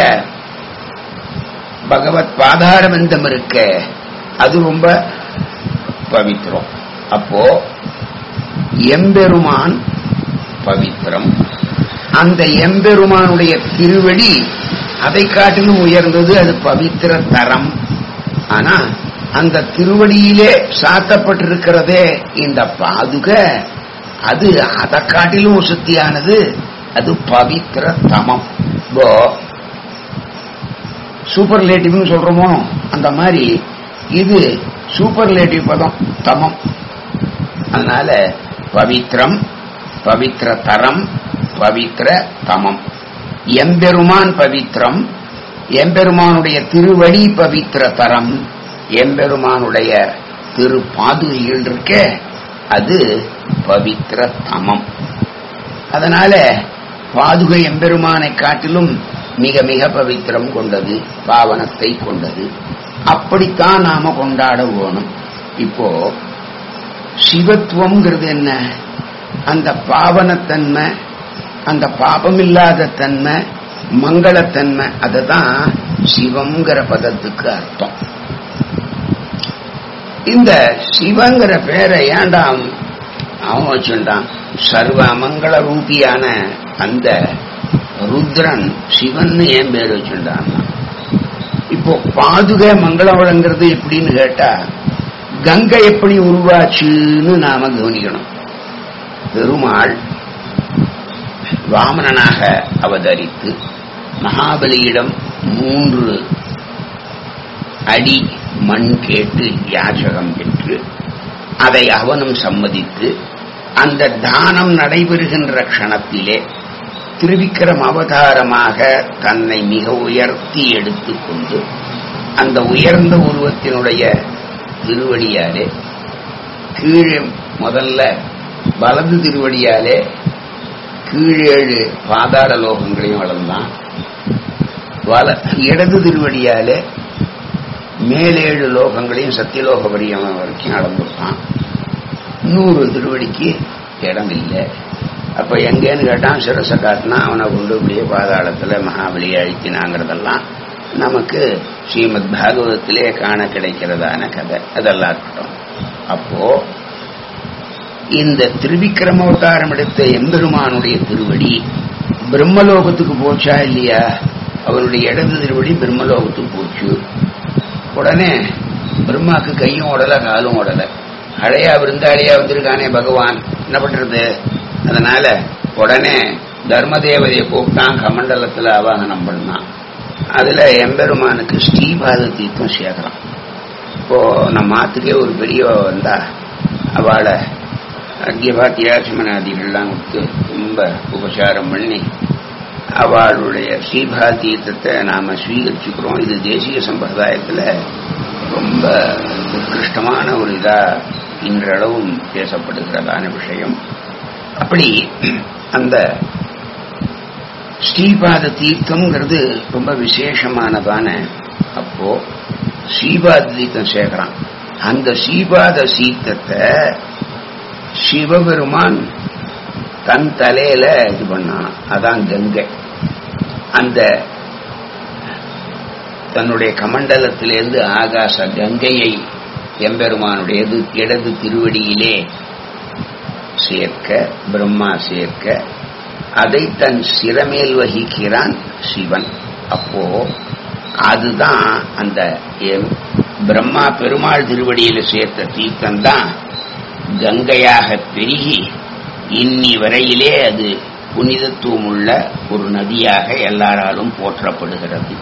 பகவத் பாதார பந்தம் இருக்க அது ரொம்ப பவித்திரம் அப்போ எம்பெருமான் பவித்திரம் அந்த எம்பெருமானுடைய திருவடி அதை காட்டிலும் உயர்ந்தது அது பவித்திர தரம் ஆனா அந்த திருவடியிலே சாத்தப்பட்டிருக்கிறதே இந்த பாதுக அது அதை காட்டிலும் சுத்தியானது அது பவித்திர தமம் இப்போ சூப்பர்லேட்டிவ்னு சொல்றோமோ அந்த மாதிரி இது சூப்பர்லேட்டிவ் பதம் தமம் அதனால பவித்ரம் பவித்திர தரம் பவித்திர தமம் எம்பெருமான் பவித்ரம் எம்பெருமானுடைய திருவடி பவித்திர தரம் எம்பெருமானுடைய திரு பாதுகையில் இருக்க அது பவித்திர தமம் அதனால பாதுகை எம்பெருமானை காட்டிலும் மிக மிக பவித்திரம் கொண்டது பாவனத்தை கொண்டது அப்படித்தான் நாம கொண்டாட வேணும் இப்போ சிவத்துவம்ங்கிறது என்ன அந்த பாவனத்தன்மை அந்த பாபமில்லாத தன்மை மங்களத்தன்மை அதுதான் சிவம்ங்கிற பதத்துக்கு அர்த்தம் இந்த சிவங்கிற பேரை ஏன்டா அவன் வச்சுட்டான் சர்வ மங்கள ரூபியான அந்த ருத்ர ருத்ரன் சிவன் ஏன் பேர் வச்சுட்டான் இப்போ பாதுகை மங்களம் வழங்குறது எப்படின்னு கேட்டா கங்கை எப்படி உருவாச்சுன்னு நாம கவனிக்கணும் பெருமாள் வாமனனாக அவதரித்து மகாபலியிடம் மூன்று அடி மண் கேட்டு யாச்சகம் பெற்று அதை அவனும் சம்மதித்து அந்த தானம் நடைபெறுகின்ற க்ஷணத்திலே திருவிக்கிரம் அவதாரமாக தன்னை மிக உயர்த்தி எடுத்துக்கொண்டு அந்த உயர்ந்த உருவத்தினுடைய திருவடியாலே கீழே முதல்ல வலது திருவடியாலே கீழேழு பாதாள லோகங்களையும் வளர்ந்தான் வல இடது திருவடியாலே மேலேழு லோகங்களையும் சத்தியலோக வரியம் வரைக்கும் அளந்துட்டான் நூறு திருவடிக்கு இடம் இல்லை அப்ப எங்கேன்னு கேட்டான் சிரச காட்டினா அவனை கொண்டு இப்படியே பாதாளத்துல மகாபலியை அழித்தினாங்கிறதெல்லாம் நமக்கு ஸ்ரீமத் பாகவதத்திலே காண கிடைக்கிறதான கதை அதெல்லாம் இருக்கட்டும் அப்போ இந்த திருவிக்கிரமவதாரம் எடுத்த எம்பெருமானுடைய திருவடி பிரம்மலோகத்துக்கு போச்சா இல்லையா அவனுடைய இடது திருவடி பிரம்மலோகத்துக்கு போச்சு உடனே பிரம்மாக்கு கையும் ஓடல காலும் ஓடல அழையா விருந்தாளியா வந்திருக்கானே பகவான் என்ன பண்றது அதனால உடனே தர்மதேவதையை கூப்பிட்டான் கமண்டலத்துல ஆவாகனம் பண்ணான் அதுல எம்பெருமானுக்கு ஸ்ரீபாத தீர்த்தம் சேர்க்கலாம் இப்போ நம்ம ஆத்துக்கே ஒரு பெரிய வந்தா அவளை அர்க்கியபாத்தியாசமனாதிகள்லாம் கொடுத்து ரொம்ப உபசாரம் பண்ணி அவளுடைய ஸ்ரீபா தீர்த்தத்தை நாம ஸ்வீகரிச்சுக்கிறோம் இது தேசிய சம்பிரதாயத்துல ரொம்ப உத்கிருஷ்டமான ஒரு இதா இன்றளவும் பேசப்படுகிறதான விஷயம் அப்படி அந்த ஸ்ரீபாத தீர்த்தம்ங்கிறது ரொம்ப விசேஷமானதான அப்போ ஸ்ரீபாத தீர்த்தம் சேர்க்கிறான் அந்த ஸ்ரீபாத சீர்த்தத்தை சிவபெருமான் தன் தலையில இது பண்ணான் அதான் கங்கை அந்த தன்னுடைய கமண்டலத்திலிருந்து ஆகாச கங்கையை எம்பெருமானுடையது இடது திருவடியிலே சேர்க்க பிரம்மா சேர்க்க அதை தன் சிறமேல் வகிக்கிறான் சிவன் அப்போ அதுதான் அந்த பிரம்மா பெருமாள் திருவடியில சேர்த்த தீர்த்தம் தான் கங்கையாக பெருகி இன்னி வரையிலே அது புனிதத்துவம் உள்ள ஒரு நதியாக எல்லாராலும் போற்றப்படுகிறது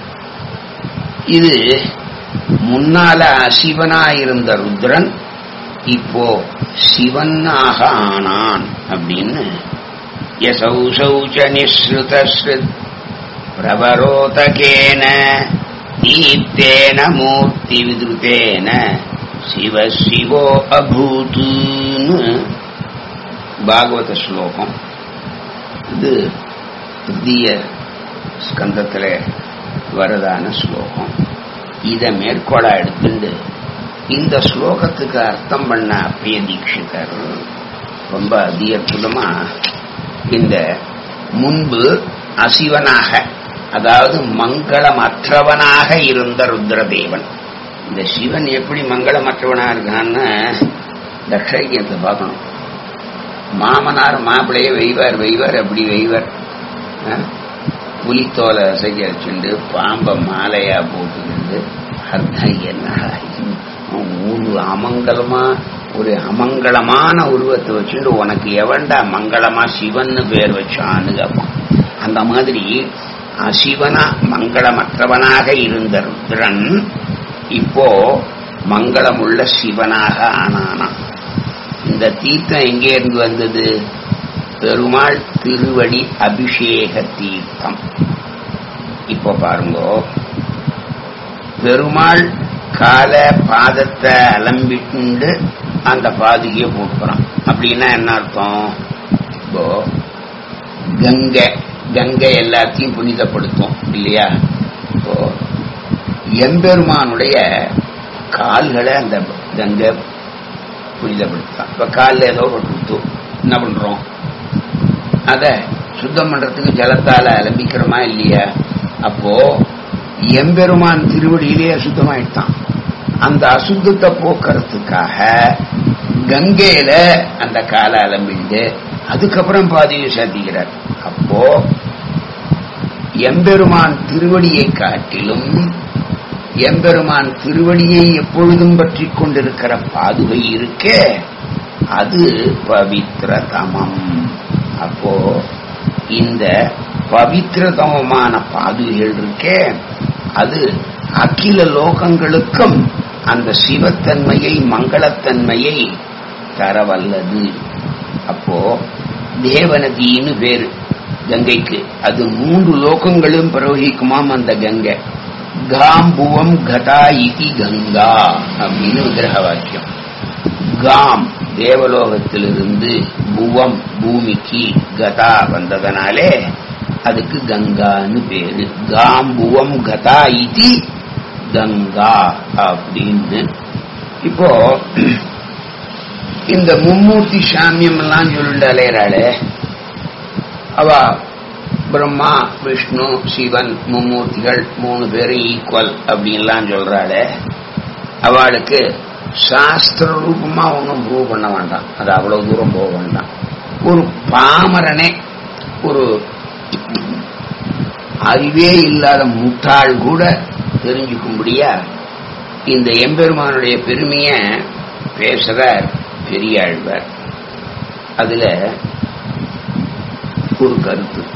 இது முன்னால அசிவனாயிருந்த ருத்ரன் இப்போ சிவனாக ஆனான் அப்படின்னு யசௌசௌச்ச நிஸ்ருதஸ்ருத் பிரபரோதகேன தீர்த்தேன மூர்த்தி விதுருத்தேன சிவ சிவோ அபூத்துன்னு பாகவத ஸ்லோகம் இது திருத்திய ஸ்கந்தத்தில் வரதான ஸ்லோகம் இதை மேற்கோளா எடுத்துட்டு இந்த ஸ்லோகத்துக்கு அர்த்தம் பண்ண அப்பய தீட்சிதர் ரொம்ப அதி அற்புதமா இந்த முன்பு அசிவனாக அதாவது மங்களமற்றவனாக இருந்த ருத்ரதேவன் இந்த சிவன் எப்படி மங்களமற்றவனா இருக்கான்னு தட்சயத்தை பார்க்கணும் மாமனார் மாப்பிள்ளையே வெய்வார் வெய்வார் அப்படி வெய்வார் புலித்தோலை அசைக்க வச்சுண்டு பாம்பை மாலையா போட்டுக்கிண்டு அர்த்தம் என்ன ஒரு அமங்கலமா ஒரு அமங்கலமான உருவத்தை வச்சுட்டு உனக்கு எவன்டா மங்களமா சிவன்னு பேர் வச்சான்னு கேட்பான் அந்த மாதிரி அசிவனா மங்களமற்றவனாக இருந்த ருத்ரன் இப்போ மங்களமுள்ள சிவனாக ஆனானா இந்த தீர்த்தம் எங்கே இருந்து வந்தது பெருமாள் திருவடி அபிஷேக தீர்த்தம் இப்போ பாருங்க பெருமாள் கால பாதத்தை அலம்பிட்டு அந்த பாதுகையை போட்டுக்கிறான் அப்படின்னா என்ன அர்த்தம் இப்போ கங்கை கங்கை எல்லாத்தையும் புனிதப்படுத்தும் இல்லையா இப்போ எம்பெருமானுடைய கால்களை அந்த கங்கை புனிதப்படுத்தலாம் இப்ப காலில் ஏதோ பட்டு என்ன பண்றோம் அத சுத்தம் பண்றதுக்கு ஜலத்தால அலம்பிக்கிறோமா இல்லையா அப்போ எம்பெருமான் திருவடியிலே அசுத்தமாயிட்டான் அந்த அசுத்தத்தை போக்குறதுக்காக கங்கையில அந்த காலை அலம்பிண்டு அதுக்கப்புறம் பாதியை சாத்திக்கிறார் அப்போ எம்பெருமான் திருவடியை காட்டிலும் எம்பெருமான் திருவடியை எப்பொழுதும் பற்றி கொண்டிருக்கிற பாதுகை இருக்கே அது பவித்ரதமம் அப்போ இந்த பவித்ரதமமான பாதுகைகள் இருக்கே அது அகில லோகங்களுக்கும் அந்த சிவத்தன்மையை மங்களத்தன்மையை தரவல்லது அப்போ தேவநதின்னு பேரு கங்கைக்கு அது மூன்று லோகங்களும் பிரவகிக்குமாம் அந்த கங்கை காம்புவம் கதா இதி கங்கா அப்படின்னு விக்கிரக வாக்கியம் காம் தேவலோகத்திலிருந்து புவம் பூமிக்கு கதா வந்ததனாலே அதுக்கு கங்கான்னு பேரு காம்புவம் கதா இதி கங்கா அப்படின்னு இப்போ இந்த மும்மூர்த்தி சாமியம் எல்லாம் சொல்லிட்டு அலையறாளே அவ பிரம்மா விஷ்ணு சிவன் மும்மூர்த்திகள் மூணு பேரும் ஈக்குவல் அப்படின்லாம் சொல்றாளே அவளுக்கு சாஸ்திர ரூபமா ஒன்றும் ப்ரூவ் பண்ண வேண்டாம் அது அவ்வளவு தூரம் போக வேண்டாம் ஒரு பாமரனே ஒரு அறிவே இல்லாத முட்டாள் கூட தெரிஞ்சுக்கும்படியா இந்த எம்பெருமானுடைய பெருமைய பேசுறார் பெரியாழ்வார் அதுல ஒரு கருத்து இருக்கு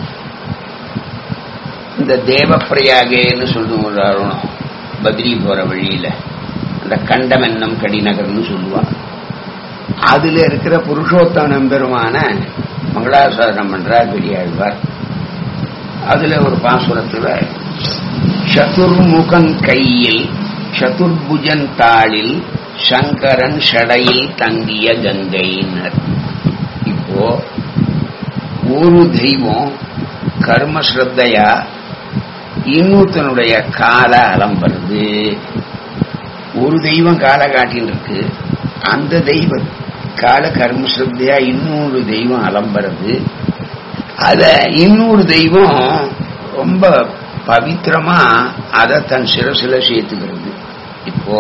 இந்த தேவப்பிரயாகேன்னு சொல்லுவாங்க பத்ரி போற வழியில அந்த கண்டமென்னம் கடிநகர்னு சொல்லுவாங்க அதுல இருக்கிற புருஷோத்தமன் பெருமான மங்களாசாசனம் பண்றார் பெரியாழ்வார் அதுல ஒரு பாசுரத்துல சதுர்முகன் கையில் சதுர்புஜன் தாளில் சங்கரன் ஷடையில் தங்கிய கங்கையினர் இப்போ ஒரு தெய்வம் கர்ம ஸ்ரத்தையா இன்னொருத்தனுடைய கால அலம்புறது ஒரு தெய்வம் கால காட்டின்னு இருக்கு அந்த தெய்வ கால கர்ம ஸ்ரத்தையா இன்னொரு தெய்வம் அலம்புறது அத இன்னொரு தெய்வம் ரொம்ப பவித்திரமா அதை தன் சிரசுல சேர்த்துக்கிறது இப்போ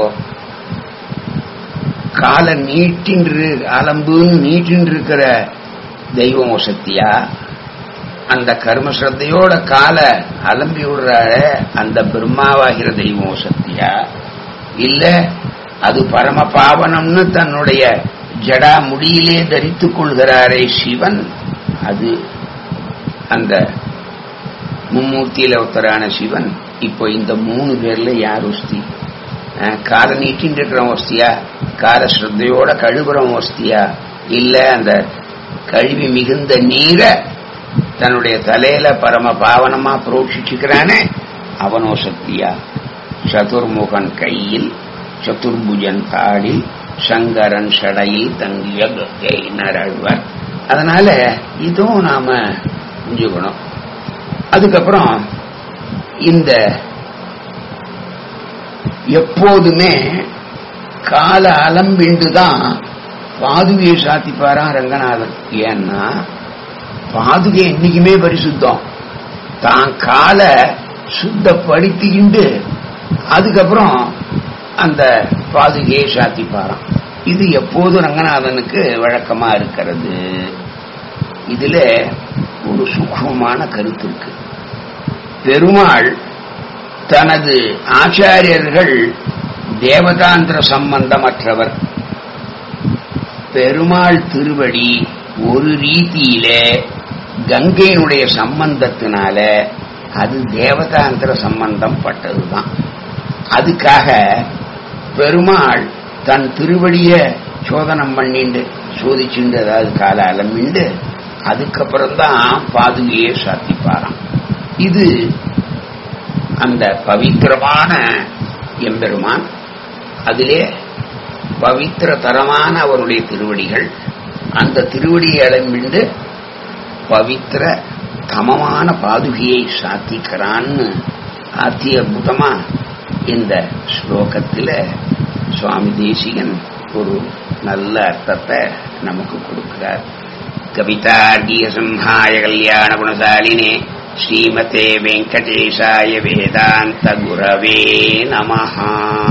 காலை நீட்டின்று அலம்புன்னு நீட்டின்னு இருக்கிற தெய்வம் சக்தியா அந்த கர்ம ஸ்ரத்தையோட காலை அலம்பி விடுறாழ அந்த பிரம்மாவாகிற தெய்வம் சக்தியா இல்ல அது பரம பாவனம்னு தன்னுடைய ஜடா முடியிலே தரித்துக் கொள்கிறாரே சிவன் அது அந்த மும்மூர்த்தியில ஒருத்தரான சிவன் இப்போ இந்த மூணு பேர்ல யார் உஸ்தி காலை நீட்டின்னு இருக்கிறவன் வஸ்தியா கால ஸ்ரத்தையோட கழுவுறவன் வஸ்தியா இல்ல அந்த கழுவி மிகுந்த நீரை தன்னுடைய தலையில பரம பாவனமா புரோட்சிச்சுக்கிறானே அவனோ சக்தியா சதுர்முகன் கையில் சதுர்புஜன் தாடில் சங்கரன் ஷடையில் தங்கிய கங்கையினர் ஆழ்வார் அதனால இதுவும் நாம புரிஞ்சுக்கணும் அதுக்கப்புறம் இந்த எப்போதுமே கால அலம்பிண்டுதான் பாதுகையை சாத்திப்பாராம் ரங்கநாதன் ஏன்னா பாதுகை என்னைக்குமே பரிசுத்தம் தான் காலை சுத்தப்படுத்திக்கிண்டு அதுக்கப்புறம் அந்த பாதுகையை சாத்திப்பாராம் இது எப்போதும் ரங்கநாதனுக்கு வழக்கமா இருக்கிறது இதுல ஒரு சூக்மமான கருத்து இருக்கு பெருமாள் தனது ஆச்சாரியர்கள் தேவதாந்திர சம்பந்தமற்றவர் பெருமாள் திருவடி ஒரு ரீதியில கங்கையினுடைய சம்பந்தத்தினால அது தேவதாந்திர சம்பந்தம் பட்டதுதான் அதுக்காக பெருமாள் தன் திருவடிய சோதனம் பண்ணிண்டு சோதிச்சுண்டு அதாவது கால அலம்பிண்டு அதுக்கப்புறம் தான் பாதுகையை சாத்திப்பாராம் இது அந்த பவித்திரமான எம்பெருமான் அதிலே பவித்திர தரமான அவருடைய திருவடிகள் அந்த திருவடியை அலம்பிண்டு பவித்திர தமமான பாதுகையை சாத்திக்கிறான்னு ஆத்தி அற்புதமா இந்த ஸ்லோகத்தில் சுவாமி தேசிகன் ஒரு நல்ல அர்த்தத்தை நமக்கு கொடுக்கிறார் கவிதார்கிய சம்ஹாய கல்யாண குணசாலினே ஸ்ரீமதே வெங்கடேசாய வேதாந்த குரவே நமஹா